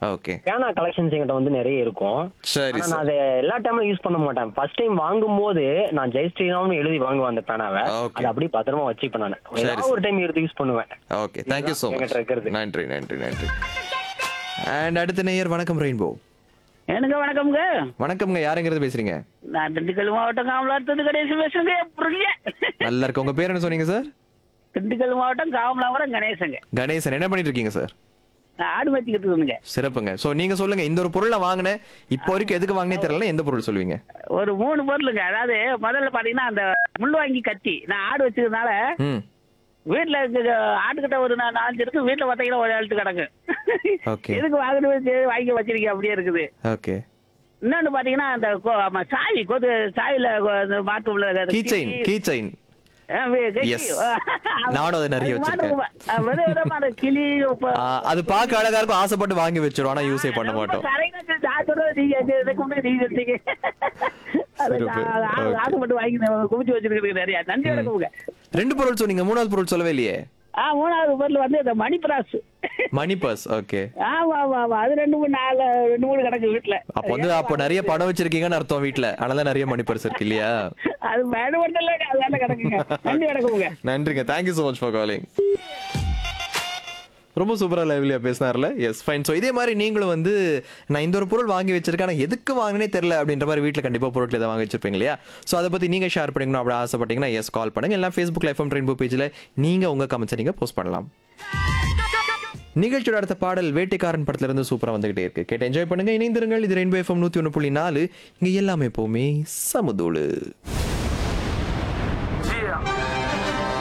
Okay பேனா collections என்கிட்ட வந்து நிறைய இருக்கும் சரி ஆனா சார் நான் அதை எல்லா டைமும் யூஸ் பண்ண மாட்டேன் ஃபர்ஸ்ட் டைம் வாங்கும் போது நான் ஜெய் ஸ்ரீராம்னு எழுதி வாங்குவேன் அந்த பேனாவை Okay. அது அப்படியே பத்திரமா வச்சுப்பேன் நான் சரி, ஏதாவது ஒரு டைம் எடுத்து யூஸ் பண்ணுவேன் ஓகே தேங்க்யூ ஸோ மச் என்கிட்ட இருக்கிறது. நன்றி நன்றி நன்றி அண்ட் அடுத்த நேயர் வணக்கம் ரெயின்போ எனக்கு வணக்கம்ங்க வணக்கம்ங்க யாருங்கிறது பேசுறீங்க நான் திண்டுக்கல் மாவட்டம் காமலாத்துறது கணேசன் பேசுங்க புரியல நல்லா இருக்கு உங்க பேர் என்ன சொன்னீங்க சார் திண்டுக்கல் மாவட்டம் காமலாபுரம் கணேசங்க கணேசன் என்ன பண்ணிட்டு இருக்கீங்க சார் நான் ஆடு வச்சுக்கிட்டு இருந்தேங்க சிறப்புங்க சோ நீங்க சொல்லுங்க இந்த ஒரு பொருளை வாங்கினேன் இப்போ வரைக்கும் எதுக்கு வாங்கினே தெரியல எந்த பொருள் சொல்லுவீங்க ஒரு மூணு பொருளுங்க அதாவது முதல்ல பாத்தீங்கன்னா அந்த முள்வாங்கி கத்தி நான் ஆடு வச்சதுனால ம் வீட்டுல இருக்க ஆட்டுக்கிட்ட ஒரு நா- நாலஞ்சு இருக்கு வீட்டுல பாத்தீங்கன்னா ஒரு எழுத்து கிடக்கு Okay. எதுக்கு வாங்கணும் சரி, வாங்கி வச்சிருக்கீங்க அப்படியே இருக்குது ஓகே இன்னொன்னு பாத்தீங்கன்னா அந்த கொ- ஆமா, சாவி கொது சாவில கொ- அந்த மாட்டு உள்ள key chain key chain Yes. நானும் அதை நிறைய வச்சிருக்கேன். கிளி ஆ, அது பார்க்க அழகா இருக்கும் ஆசைப்பட்டு வாங்கி வச்சிரும் ஆனா யூஸே பண்ண மாட்டோம் சிறப்பு. Okay. ஆசைப்பட்டு வாங்கி குமிச்சு வச்சிருக்கிறது நிறைய நன்றி வணக்கமுங்க ரெண்டு பொருள் சொன்னீங்க மூணாவது பொருள் சொல்லவே இல்லையே ஆ மூணாவது பொருள் வந்து இந்த மணி பிராஸ் மணி பர்ஸ் ஓகே ஆமா ஆமா ஆமா அது ரெண்டு மூணு நாலு ரெண்டு மூணு கிடக்கு வீட்டுல அப்ப வந்து அப்போ நிறைய பணம் வச்சிருக்கீங்கன்னு அர்த்தம் வீட்ல அதனால நிறைய மணி பர்ஸ் இருக்கு இல்லையா அது மேடம் மட்டும் இல்ல அதனால கிடக்குங்க நன்றி வணக்கமுங்க நன்றிங்க thank you so much for calling ரொம்ப சூப்பரா லைவ்லியா பேசினார்ல எஸ் ஃபைன் ஸோ இதே மாதிரி நீங்களும் வந்து நான் இந்த ஒரு பொருள் வாங்கி வச்சிருக்கேன் ஆனா எதுக்கு வாங்கினே தெரியல அப்படின்ற மாதிரி வீட்டில் கண்டிப்பாக பொருட்கள் எதாவது வாங்கி வச்சிருப்பீங்க இல்லையா ஸோ அதை பத்தி நீங்க ஷேர் பண்ணிக்கணும் அப்படி ஆசைப்பட்டீங்கன்னா எஸ் கால் பண்ணுங்க எல்லாம் ஃபேஸ்புக் லைஃப் ரெயின்போ பேஜில் நீங்க உங்க கமெண்ட்ஸை நீங்க போஸ்ட் பண்ணலாம் நிகழ்ச்சியோட அடுத்த பாடல் வேட்டைக்காரன் படத்துல இருந்து சூப்பரா வந்துகிட்டே இருக்கு கேட்டு என்ஜாய் பண்ணுங்க இணைந்திருங்கள் இது ரெயின்போ எஃப்எம் நூத்தி ஒன்று புள்ளி நாலு இங்க எல்லாமே எப்பவுமே சமுதூளு